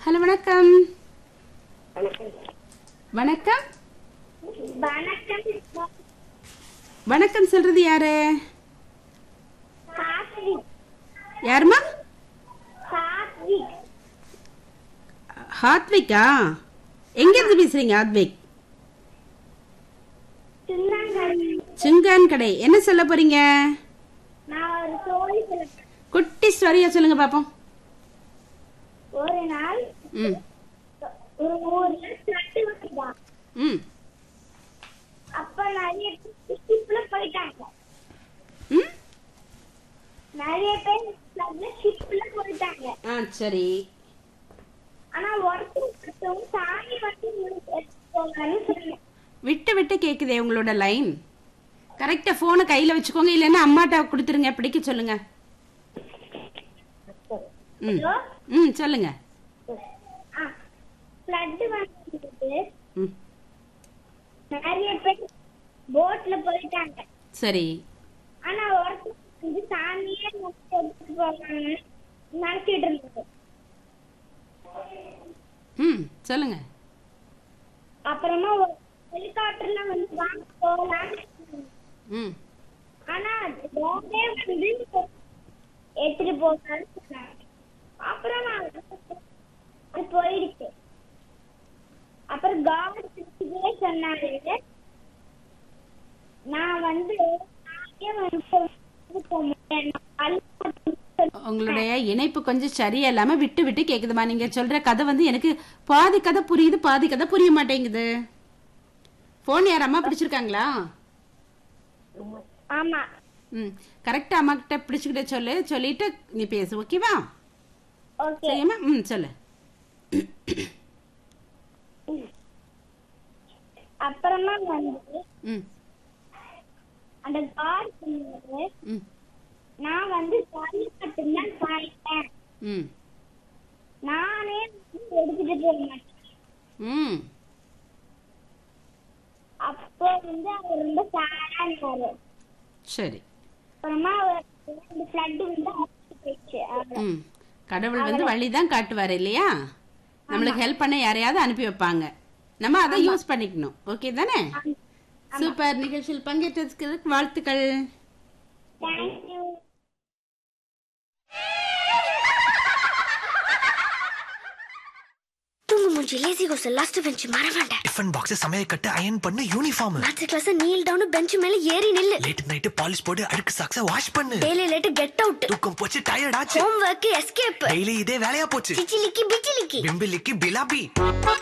Hello வணக்கம் வணக்கம் வணக்கம் வணக்கம் சொல்றது யாரு சாத்விக் யாருமா சாத்விக் ஹாத்விக்கா எங்க இருந்து பேசுறீங்க ஹாத்விக் சின்னங்கல் சுங்கான் கடை என்ன சொல்ல போறீங்க நான் ஒரு சோழி சொல்லுறேன் குட்டி ஸ்டோரியா சொல்லுங்க பாப்போம் ஒரு நாள் ம் ஒரு ஊர்ல தட்டு வந்துதான் ம் அப்ப நிறைய பேர் ஷிப்ல போயிட்டாங்க ம் நிறைய பேர் ஃபிளட்ல ஷிப்ல போயிட்டாங்க ஆ சரி ஆனா ஒருத்தர் மட்டும் சாமி மட்டும் போகலான்னு சொன்னேன் விட்டு விட்டு கேக்குதே உங்களோட லைன் கரெக்டா போனை கையில வச்சுக்கோங்க இல்லைன்னா அம்மாட்ட கொடுத்துருங்க பிடிக்க சொல்லுங்க ம் ஹலோ ம் சொல்லுங்க ஆ ஃபிளட் வந்துட்டு ம் நிறைய பேர் போட்ல போயிட்டாங்க சரி ஆனா ஒருத்தர் வந்து சாமியே மட்டும் எடுத்துட்டு போகலாம்னு நினைச்சிட்டு இருந்தது ம் சொல்லுங்க அப்புறமா ஒரு ஹெலிகாப்டர்ல வந்து வாங்க போகலாம்னு சொன்னாங்க. ம் ஆனா போட்டே வந்து எடுத்துட்டு போகலாம்னு சொன்னாங்க அப்புறம் நான் அது போயிடுச்சு அப்புறம் கவர்மெண்ட் திருச்சியே சொன்னாரு நான் வந்து நானே வந்து போக மாட்டேன். நான் அழுது உங்களுடைய இணைப்பு கொஞ்சம் சரியா இல்லாம விட்டு விட்டு கேக்குதுமா நீங்க சொல்ற கதை வந்து எனக்கு பாதி கதை புரியுது பாதி கதை புரிய மாட்டேங்குது போன் யார் அம்மா பிடிச்சிருக்காங்களா ஆமா ம் கரெக்டா அம்மா கிட்ட பிடிச்சுக்கிட்ட சொல்லு சொல்லிட்டு நீ பேசு ஓகேவா ஓகே சரியாம்மா ம் சொல்லு அப்புறமா வந்து ம் அந்த கார் சொன்னது ம் நான் வந்து தண்ணி மட்டும்தான் காய்ப்பேன் ம் நானே வந்து எடுத்துட்டு போக மாட்டேன் ம் அப்போ வந்து அவர் ரொம்ப சாரா இருந்தாரு சரி அப்புறமா அவர் இந்த ஃபிளட் வந்து அடிச்சு போயிடுச்சு அவ்வளவு. ம் கடவுள் வந்து வழி தான் காட்டுவார் இல்லையா நம்மளுக்கு ஹெல்ப் பண்ண யாரையாவது அனுப்பி வைப்பாங்க நம்ம அதை யூஸ் பண்ணிக்கணும் ஓகே தானே சூப்பர் நிகழ்ச்சியில் பங்கேற்றதுக்கு வாழ்த்துக்கள் Thank you. தூங்கு மூஞ்சி லேசி கோஸ் லாஸ்ட் பெஞ்ச் மறவாண்ட டிஃபன் பாக்ஸ் சமையல் கட்டு அயன் பண்ணு uniform maths class kneel down bench மேல ஏறி நில்லு லேட் நைட் பாலிஷ் போட்டு அழுக்கு சாக்ஸ வாஷ் பண்ணு டெய்லி லேட் கெட் அவுட் தூக்கம் போச்சு டயர்ட் ஆச்சு ஹோம் ஒர்க் எஸ்கேப் டெய்லி இதே வேலையா போச்சு சிச்சிலிக்கி பிச்சிலிக்கி பிம்பிலிக்கு பிலாபி